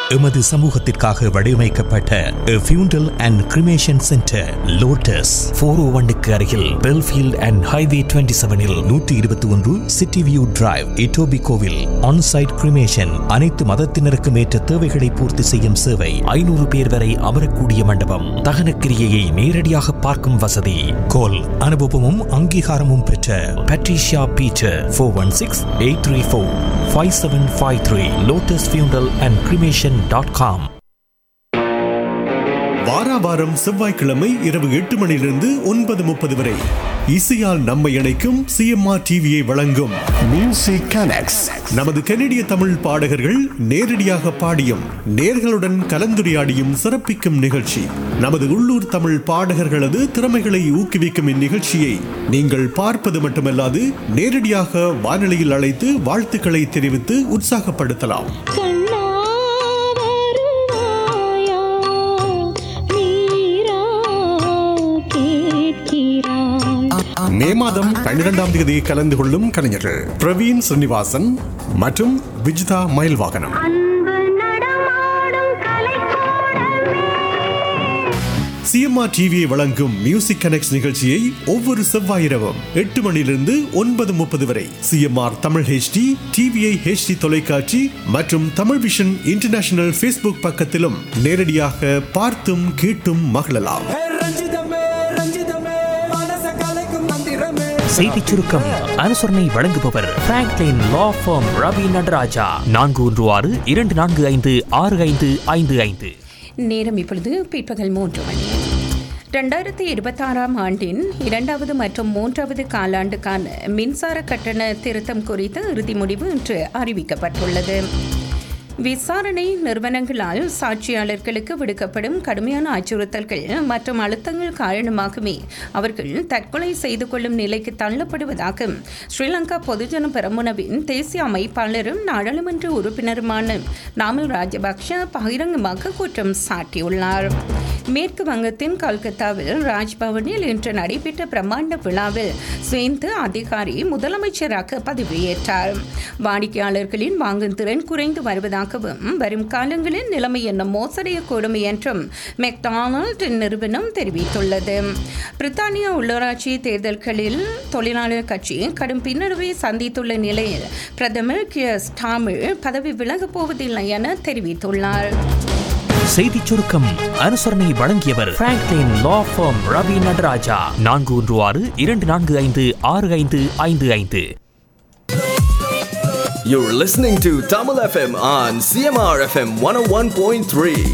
எமது சமூகத்திற்காக வடிவமைக்கப்பட்ட funeral and cremation centre Lotus four O ஒன்னுக்கு அருகில் பெல்ஃபீல்ட் அண்ட் ஹைவே டுவெண்ட்டி செவனில் நூற்றி இருபத்தி ஒன்று சிட்டி வியூ டிரைவ் இட்டோபி கோவில் ஆன்சைட் கிரிமேஷன் அனைத்து மதத்தினருக்கும் ஏற்ற தேவைகளை பூர்த்தி செய்யும் சேவை ஐநூறு பேர் வரை அமரக்கூடிய மண்டபம் தகனக்கிரியையை நேரடியாக பார்க்கும் வசதி கோல் அனுபவமும் அங்கீகாரமும் பெற்ற Patricia Beecher four one six eight three four five seven five three Lotus funeral and cremation dot com வாராவாரம் செவ்வாய்க்கிழமை இரவு எட்டு மணியிலிருந்து ஒன்பது முப்பது வரை இசையால் நம்மை இணைக்கும் சிஎம்ஆர் டிவியை வழங்கும் மியூசிக் கனெக்ட்ஸ் நமது கனடிய தமிழ் பாடகர்கள் நேரடியாக பாடியும் நேர்களுடன் கலந்துரையாடியும் சிறப்பிக்கும் நிகழ்ச்சி நமது உள்ளூர் தமிழ் பாடகர்களது திறமைகளை ஊக்குவிக்கும் இந்நிகழ்ச்சியை நீங்கள் பார்ப்பது மட்டுமல்லாது நேரடியாக வானொலியில் அழைத்து வாழ்த்துக்களை தெரிவித்து உற்சாகப்படுத்தலாம் கண்ணா வருவாயா நீரா கேட்கிறாய் மே மாதம் பன்னிரெண்டாம் தேதி கலந்து கொள்ளும் கலைஞர்கள் பிரவீன் ஸ்ரீனிவாசன் மற்றும் விஜிதா மயில்வாகனம் அன்பு நடமாடும் கலைக்கூடமே சிஎம்ஆர் டிவியை வழங்கும் மியூசிக் கனெக்ட் நிகழ்ச்சியை ஒவ்வொரு செவ்வாய் இரவும் எட்டு மணியிலிருந்து ஒன்பது முப்பது வரை CMR Tamil HD TVI HD தொலைக்காட்சி மற்றும் தமிழ் விஷன் இன்டர்நேஷனல் ஃபேஸ்புக் பக்கத்திலும் நேரடியாக பார்த்தும் கேட்டும் மகிழலாம் ஹே ரஞ்சிதமே ரஞ்சிதமே மனச கலைக்கும் மந்திரமே செய்திச் சுருக்கம் அனுசரணை வழங்குபவர் Franklin law firm Ravi Nadarajah நான்கு ஒன்று ஆறு இரண்டு நான்கு ஐந்து ஆறு ஐந்து ஐந்து ஐந்து நேரம் இப்பொழுது பிற்பகல் மூன்று மணி ரெண்டாயிரத்தி இருபத்தாறாம் ஆண்டின் இரண்டாவது மற்றும் மூன்றாவது காலாண்டுக்கான மின்சார கட்டண திருத்தம் குறித்த இறுதி முடிவு இன்று அறிவிக்கப்பட்டுள்ளது விசாரணை நிறுவனங்களால் சாட்சியாளர்களுக்கு விடுக்கப்படும் கடுமையான அச்சுறுத்தல்கள் மற்றும் அழுத்தங்கள் காரணமாகவே அவர்கள் தற்கொலை செய்து கொள்ளும் நிலைக்கு தள்ளப்படுவதாக ஸ்ரீலங்கா பொதுஜன பெரமுனவின் தேசிய அமைப்பாளரும் நாடாளுமன்ற உறுப்பினருமான நாமல் ராஜபக்ஷ பகிரங்கமாக குற்றம் சாட்டியுள்ளார் மேற்கு வங்கத்தின் கல்கத்தாவில் ராஜ்பவனில் இன்று நடைபெற்ற பிரம்மாண்ட விழாவில் ஸ்வேந்து அதிகாரி முதலமைச்சராக பதவியேற்றார் வாடிக்கையாளர்களின் வாங்கும் திறன் குறைந்து வருவதாகவும் வரும் காலங்களில் நிலைமை என்ன மோசடையக்கூடும் என்றும் மெக்டானல்ட் நிறுவனம் தெரிவித்துள்ளது பிரித்தானிய உள்ளூராட்சி தேர்தல்களில் தொழிலாளர் கட்சி கடும் பின்னடைவை சந்தித்துள்ள நிலையில் பிரதமர் கியர் ஸ்டாமில் பதவி விலகப் போவதில்லை என தெரிவித்துள்ளார் செய்திச் சுருக்கம் அனுசரணை வழங்கியவர் Franklin law firm Ravi Nadarajah நான்கு ஒன்று ஆறு இரண்டு நான்கு ஐந்து ஆறு ஐந்து ஐந்து ஐந்து You're listening to Tamil FM on CMR FM 101.3.